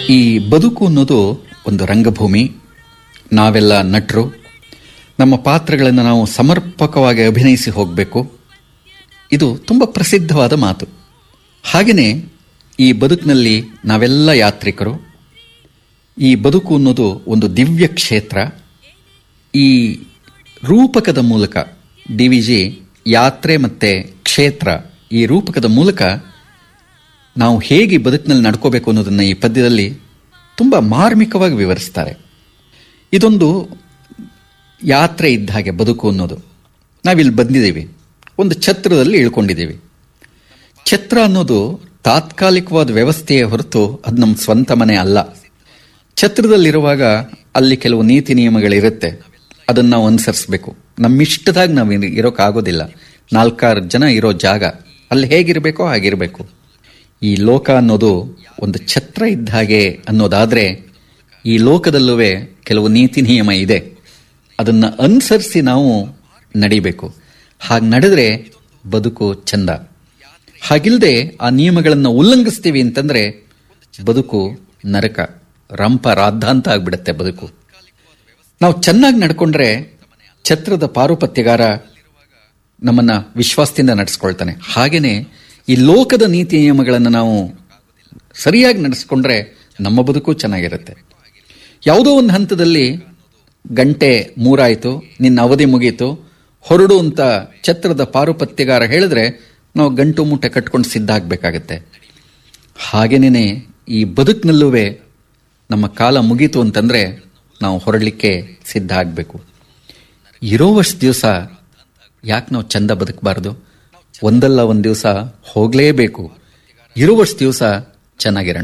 ಈ ಬದುಕು ಅನ್ನೋದು ಒಂದು ರಂಗಭೂಮಿ ನಾವೆಲ್ಲ ನಟರು ನಮ್ಮ ಪಾತ್ರಗಳನ್ನು ನಾವು ಸಮರ್ಪಕವಾಗಿ ಅಭಿನಯಿಸಿ ಹೋಗಬೇಕು ಇದು ತುಂಬ ಪ್ರಸಿದ್ಧವಾದ ಮಾತು ಹಾಗೆಯೇ ಈ ಬದುಕಿನಲ್ಲಿ ನಾವೆಲ್ಲ ಯಾತ್ರಿಕರು ಈ ಬದುಕು ಅನ್ನೋದು ಒಂದು ದಿವ್ಯ ಕ್ಷೇತ್ರ ಈ ರೂಪಕದ ಮೂಲಕ ಡಿ ವಿ ಜಿ ಯಾತ್ರೆ ಮತ್ತು ಕ್ಷೇತ್ರ ಈ ರೂಪಕದ ಮೂಲಕ ನಾವು ಹೇಗೆ ಬದುಕಿನಲ್ಲಿ ನಡ್ಕೋಬೇಕು ಅನ್ನೋದನ್ನು ಈ ಪದ್ಯದಲ್ಲಿ ತುಂಬ ಮಾರ್ಮಿಕವಾಗಿ ವಿವರಿಸ್ತಾರೆ ಇದೊಂದು ಯಾತ್ರೆ ಇದ್ದ ಹಾಗೆ ಬದುಕು ಅನ್ನೋದು ನಾವಿಲ್ಲಿ ಬಂದಿದ್ದೀವಿ ಒಂದು ಛತ್ರದಲ್ಲಿ ಇಳ್ಕೊಂಡಿದ್ದೀವಿ ಛತ್ರ ಅನ್ನೋದು ತಾತ್ಕಾಲಿಕವಾದ ವ್ಯವಸ್ಥೆಯೇ ಹೊರತು ಅದು ನಮ್ಮ ಸ್ವಂತ ಮನೆ ಅಲ್ಲ ಛತ್ರದಲ್ಲಿರುವಾಗ ಅಲ್ಲಿ ಕೆಲವು ನೀತಿ ನಿಯಮಗಳಿರುತ್ತೆ ಅದನ್ನು ನಾವು ಅನುಸರಿಸಬೇಕು ನಮ್ಮಿಷ್ಟದಾಗ ನಾವು ಇರ್- ಇರೋಕ್ಕಾಗೋದಿಲ್ಲ ನಾಲ್ಕಾರು ಜನ ಇರೋ ಜಾಗ ಅಲ್ಲಿ ಹೇಗಿರಬೇಕೋ ಹಾಗಿರಬೇಕು ಈ ಲೋಕ ಅನ್ನೋದು ಒಂದು ಛತ್ರ ಇದ್ದ ಹಾಗೆ ಅನ್ನೋದಾದ್ರೆ ಈ ಲೋಕದಲ್ಲೂ ಕೆಲವು ನೀತಿ ನಿಯಮ ಇದೆ ಅದನ್ನು ಅನುಸರಿಸಿ ನಾವು ನಡಿಬೇಕು ಹಾಗೆ ನಡೆದ್ರೆ ಬದುಕು ಚಂದ ಹಾಗಿಲ್ಲದೆ ಆ ನಿಯಮಗಳನ್ನು ಉಲ್ಲಂಘಿಸ್ತೀವಿ ಅಂತಂದ್ರೆ ಬದುಕು ನರಕ ರಂಪ ರಾದ್ಧಾಂತ ಆಗ್ಬಿಡುತ್ತೆ ಬದುಕು ನಾವು ಚೆನ್ನಾಗಿ ನಡ್ಕೊಂಡ್ರೆ ಛತ್ರದ ಪಾರುಪತ್ಯಗಾರ ನಮ್ಮನ್ನ ವಿಶ್ವಾಸದಿಂದ ನಡೆಸ್ಕೊಳ್ತಾನೆ ಹಾಗೇನೆ ಈ ಲೋಕದ ನೀತಿ ನಿಯಮಗಳನ್ನು ನಾವು ಸರಿಯಾಗಿ ನಡೆಸ್ಕೊಂಡ್ರೆ ನಮ್ಮ ಬದುಕು ಚೆನ್ನಾಗಿರುತ್ತೆ ಯಾವುದೋ ಒಂದು ಹಂತದಲ್ಲಿ ಗಂಟೆ ಮೂರಾಯಿತು ನಿನ್ನ ಅವಧಿ ಮುಗೀತು ಹೊರಡು ಅಂತ ಛತ್ರದ ಪಾರುಪತ್ಯಗಾರ ಹೇಳಿದ್ರೆ ನಾವು ಗಂಟು ಮೂಟೆ ಕಟ್ಕೊಂಡು ಸಿದ್ಧ ಆಗಬೇಕಾಗತ್ತೆ ಹಾಗೇನೇ ಈ ಬದುಕಿನಲ್ಲೂ ನಮ್ಮ ಕಾಲ ಮುಗೀತು ಅಂತಂದ್ರೆ ನಾವು ಹೊರಡಲಿಕ್ಕೆ ಸಿದ್ಧ ಆಗಬೇಕು ಇರೋವಷ್ಟು ದಿವಸ ಯಾಕೆ ನಾವು ಚಂದ ಬದುಕಬಾರ್ದು ಒಂದಲ್ಲ ಒಂದು ದಿವಸ ಹೋಗಲೇಬೇಕು ಇರುವಷ್ಟು ದಿವಸ ಚೆನ್ನಾಗಿರೋಣ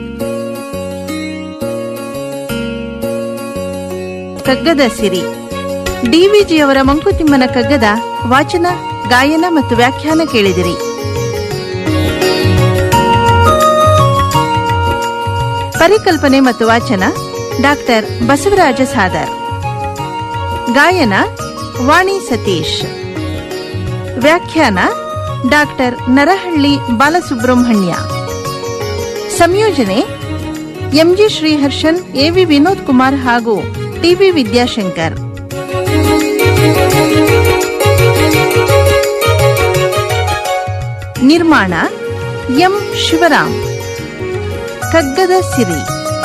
ಕಗ್ಗದ ಸಿರಿ ಡಿವಿಜಿಯವರ ಮಂಕುತಿಮ್ಮನ ಕಗ್ಗದ ವಾಚನ ಗಾಯನ ಮತ್ತು ವ್ಯಾಖ್ಯಾನ ಕೇಳಿದಿರಿ ಪರಿಕಲ್ಪನೆ ಮತ್ತು ವಾಚನ ಡಾಕ್ಟರ್ ಬಸವರಾಜ ಸಾದರ್ ಗಾಯನ ವಾಣಿ ಸತೀಶ್ ವ್ಯಾಖ್ಯಾನ ಡಾಕ್ಟರ್ ನರಹಳ್ಳಿ ಬಾಲಸುಬ್ರಹ್ಮಣ್ಯ ಸಂಯೋಜನೆ ಎಂಜಿ ಶ್ರೀಹರ್ಷನ್ ಎವಿ ವಿನೋದ್ ಕುಮಾರ್ ಹಾಗೂ ಟಿವಿ ವಿದ್ಯಾಶಂಕರ್ ನಿರ್ಮಾಣ ಎಂ ಶಿವರಾಮ್ ಕಗ್ಗದ ಸಿರಿ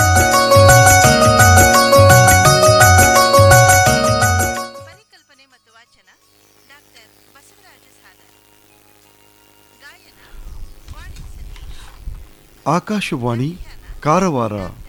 ಪರಿಕಲ್ಪನೆ ಮತ್ತು ವಾಚನ ಡಾಕ್ಟರ್ ಬಸವರಾಜ ಸಾದರ್ ಗಾಯನ ವಾಣಿ ಸತೀಶ್ ಆಕಾಶವಾಣಿ ಕಾರವಾರ